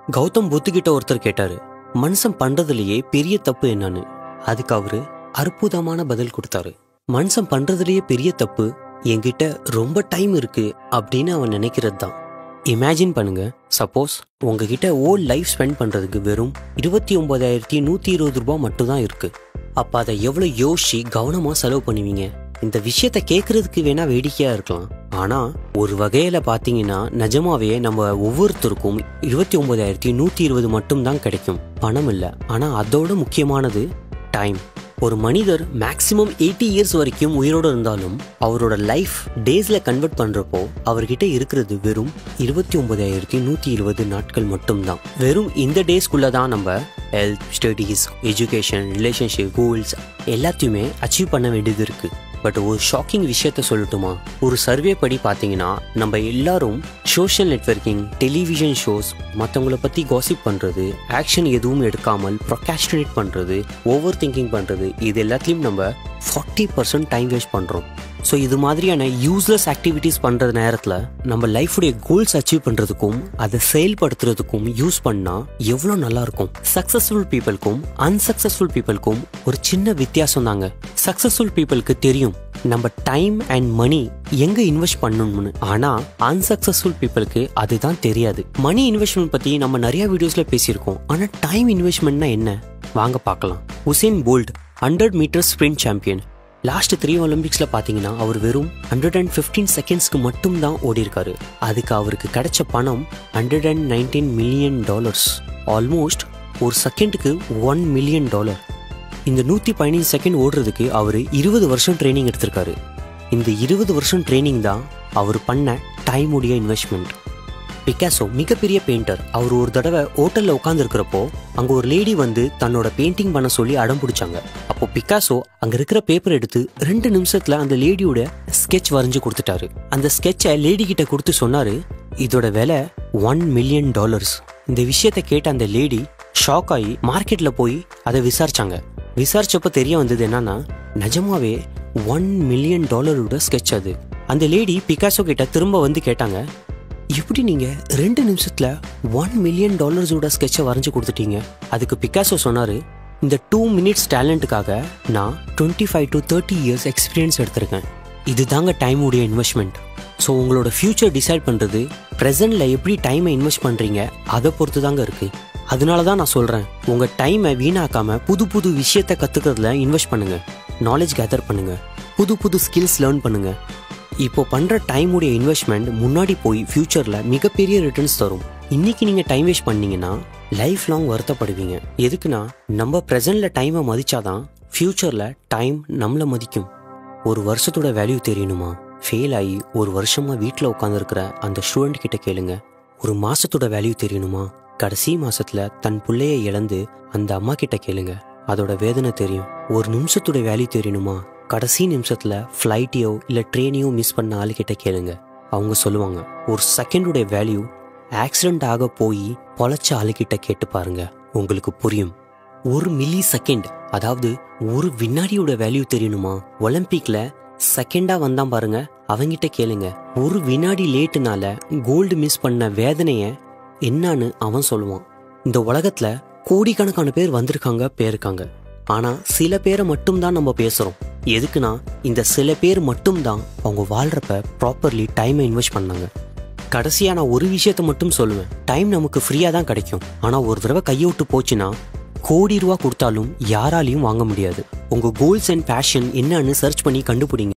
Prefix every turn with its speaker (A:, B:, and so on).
A: கௌதம் புத்துக்கிட்ட ஒருத்தர் கேட்டாரு மனுஷன் பண்றதுலயே பெரிய தப்பு என்னன்னு அதுக்கு அவரு அற்புதமான பதில் கொடுத்தாரு மனுஷன் பண்றதுலயே பெரிய தப்பு என்கிட்ட ரொம்ப டைம் இருக்கு அப்படின்னு அவன் நினைக்கிறது தான் இமேஜின் பண்ணுங்க சப்போஸ் உங்ககிட்ட ஓல் லைஃப் ஸ்பெண்ட் பண்றதுக்கு வெறும் இருபத்தி ஒன்பதாயிரத்தி நூத்தி இருபது ரூபாய் மட்டும் தான் இருக்கு அப்ப அதை எவ்வளவு யோசிச்சு கவனமா செலவு பண்ணுவீங்க இந்த விஷயத்த கேட்கறதுக்கு வேணா வேடிக்கையா இருக்கலாம் ஆனா ஒரு வகையில பாத்தீங்கன்னா நிஜமாவே நம்ம ஒவ்வொருத்தருக்கும் இருபத்தி ஒன்பதாயிரத்தி நூத்தி இருபது மட்டும் தான் கிடைக்கும் பணம் இல்ல ஆனா அதோட முக்கியமானது டைம் ஒரு மனிதர் மேக்சிமம் எயிட்டி இயர்ஸ் வரைக்கும் உயிரோடு இருந்தாலும் அவரோட லைஃப் டேஸ்ல கன்வெர்ட் பண்றப்போ அவர்கிட்ட இருக்கிறது வெறும் இருபத்தி ஒன்பதாயிரத்தி நூத்தி இருபது நாட்கள் மட்டும்தான் வெறும் இந்த டேஸ்க்குள்ள தான் நம்ம health studies education relationship goals எல்லாத்தையுமே அச்சீவ் பண்ண வேண்டியது இருக்கு பட் ஒரு ஷாக்கிங் விஷயத்த சொல்லட்டுமா ஒரு சர்வே படி பார்த்தீங்கன்னா நம்ம எல்லாரும் சோஷியல் நெட்வொர்க்கிங் டெலிவிஷன் ஷோஸ் மற்றவங்கள பற்றி காசிப் பண்ணுறது ஆக்ஷன் எதுவும் எடுக்காமல் ப்ரொகாஸ்டினேட் பண்ணுறது ஓவர் திங்கிங் பண்ணுறது இது எல்லாத்துலேயும் நம்ம ஃபார்ட்டி பர்சன்ட் டைம் வேஸ்ட் பண்ணுறோம் ஸோ இது மாதிரியான யூஸ்லெஸ் ஆக்டிவிட்டீஸ் பண்ணுற நேரத்தில் நம்ம லைஃபுடைய கோல்ஸ் அச்சீவ் பண்ணுறதுக்கும் அதை செயல்படுத்துறதுக்கும் யூஸ் பண்ணால் எவ்வளோ நல்லா இருக்கும் சக்ஸஸ்ஃபுல் பீப்புளுக்கும் அன்சக்ஸஸ்ஃபுல் பீப்புளுக்கும் ஒரு சின்ன வித்தியாசம் தாங்க சக்ஸஸ்ஃபுல் பீப்புளுக்கு தெரியும் நம்ம டைம் அண்ட் மணி எங்க இன்வெஸ்ட் பண்ணணும்னு ஆனா அன்சக்சஸ்ஃபுல் பீப்புளுக்கு அதுதான் தெரியாது மணி இன்வெஸ்ட்மெண்ட் பத்தி நம்ம நிறைய வீடியோஸ்ல பேசியிருக்கோம் ஆனா டைம் இன்வெஸ்ட்மெண்ட்னா என்ன வாங்க பார்க்கலாம் Usain Bolt hundred metre sprint champion last three ஒலிம்பிக்ஸ்ல பாத்தீங்கன்னா அவர் வெறும் ஹண்ட்ரட் அண்ட் ஃபிஃப்டீன் செகண்ட்ஸ்க்கு மட்டும் தான் ஓடி இருக்காரு அதுக்கு அவருக்கு கிடைச்ச பணம் hundred and nineteen million dollars almost ஒரு செகண்டுக்கு ஒன் மில்லியன் டாலர் இந்த நூற்றி பதினஞ்சு செகண்ட் ஓடுறதுக்கு அவர் இருபது வருஷம் ட்ரைனிங் எடுத்திருக்காரு இந்த இருபது வருஷம் ட்ரைனிங் தான் அவர் பண்ண டைமுடைய இன்வெஸ்ட்மெண்ட் பிகாசோ மிகப்பெரிய பெயிண்டர் அவர் ஒரு தடவை ஹோட்டலில் உட்காந்துருக்கிறப்போ அங்கே ஒரு லேடி வந்து தன்னோட பெயிண்டிங் பண்ண சொல்லி அடம் பிடிச்சாங்க அப்போ பிகாசோ அங்கே இருக்கிற பேப்பர் எடுத்து ரெண்டு நிமிஷத்தில் அந்த லேடியோட ஸ்கெட்ச் வரைஞ்சு கொடுத்துட்டாரு அந்த ஸ்கெட்சை லேடி கிட்ட கொடுத்து சொன்னாரு இதோட விலை ஒன் மில்லியன் டாலர்ஸ் இந்த விஷயத்த கேட்ட அந்த லேடி ஷாக் ஆகி மார்க்கெட்ல போய் அதை விசாரிச்சாங்க விசாரிச்சப்ப தெரிய வந்தது என்னன்னா நிஜமாவே ஒன் மில்லியன் டாலரோட ஸ்கெட்ச் அது அந்த லேடி பிகாசோ கிட்ட திரும்ப வந்து கேட்டாங்க எப்படி நீங்க ரெண்டு நிமிஷத்துல ஒன் மில்லியன் டாலர்ஸோட ஸ்கெட்சை வரைஞ்சு கொடுத்துட்டீங்க அதுக்கு பிகாசோ சொன்னாரு இந்த டூ மினிட்ஸ் டேலண்ட்டுக்காக நான் twenty five to thirty years experience எடுத்திருக்கேன் இது தாங்க டைமுடைய இன்வெஸ்ட்மெண்ட் ஸோ உங்களோட ஃபியூச்சர் டிசைட் பண்ணுறது ப்ரெசென்ட்ல எப்படி டைமை இன்வெஸ்ட் பண்ணுறீங்க அதை பொறுத்து தாங்க இருக்கு அதனால தான் நான் சொல்கிறேன் உங்கள் டைமை வீணாக்காம புது புது விஷயத்தை கற்றுக்கிறதுல இன்வெஸ்ட் பண்ணுங்க நாலேஜ் கேதர் பண்ணுங்க புது புது ஸ்கில்ஸ் லேர்ன் பண்ணுங்க இப்போ பண்ணுற டைமுடைய இன்வெஸ்ட்மெண்ட் முன்னாடி போய் ஃபியூச்சரில் மிகப்பெரிய ரிட்டர்ன்ஸ் தரும் இன்னைக்கு நீங்கள் டைம் வேஸ்ட் பண்ணீங்கன்னா லைஃப் லாங் வருத்தப்படுவீங்க எதுக்குன்னா நம்ம ப்ரெசென்ட்ல டைமை மதிச்சாதான் ஃபியூச்சரில் டைம் நம்மளை மதிக்கும் ஒரு வருஷத்தோட வேல்யூ தெரியணுமா ஃபெயில் ஆகி ஒரு வருஷமா வீட்டில் உட்காந்துருக்கிற அந்த ஸ்டூடெண்ட் கிட்ட கேளுங்க ஒரு மாசத்தோட வேல்யூ தெரியணுமா கடைசி மாசத்துல தன் பிள்ளைய இழந்து அந்த அம்மா கிட்ட கேளுங்க அதோட வேதனை தெரியும் ஒரு நிமிஷத்தோட வேல்யூ தெரியணுமா கடைசி நிமிஷத்துல ஃப்ளைட்டையோ இல்ல ட்ரெயினையோ மிஸ் பண்ண ஆளுகிட்ட கேளுங்க அவங்க சொல்லுவாங்க ஒரு செகண்டுடைய வேல்யூ ஆக்சிடென்ட் ஆக போய் பொழைச்ச ஆளுகிட்ட கேட்டு பாருங்க உங்களுக்கு புரியும் ஒரு மில்லி செகண்ட் அதாவது ஒரு வினாடியோட வேல்யூ தெரியணுமா ஒலிம்பிக்ல செகண்டா வந்தான் பாருங்க அவங்கிட்ட கேளுங்க ஒரு வினாடி லேட்டுனால கோல்டு மிஸ் பண்ண வேதனைய என்னன்னு அவன் சொல்லுவான் இந்த உலகத்துல கோடிக்கணக்கான பேர் வந்திருக்காங்க போயிருக்காங்க ஆனா சில பேரை மட்டும்தான் நம்ம பேசுறோம் எதுக்குன்னா இந்த சில பேர் மட்டும்தான் அவங்க வாழ்றப்ப ப்ராப்பர்லி டைமை இன்வெஸ்ட் பண்ணாங்க கடைசியா நான் ஒரு விஷயத்த மட்டும் சொல்லுவேன் டைம் நமக்கு ஃப்ரீயா தான் கிடைக்கும் ஆனா ஒரு தடவை கையை விட்டு போச்சுன்னா கோடி ரூபா கொடுத்தாலும் யாராலையும் வாங்க முடியாது உங்க கோல்ஸ் அண்ட் பேஷன் என்னன்னு சர்ச் பண்ணி கண்டுபிடிங்க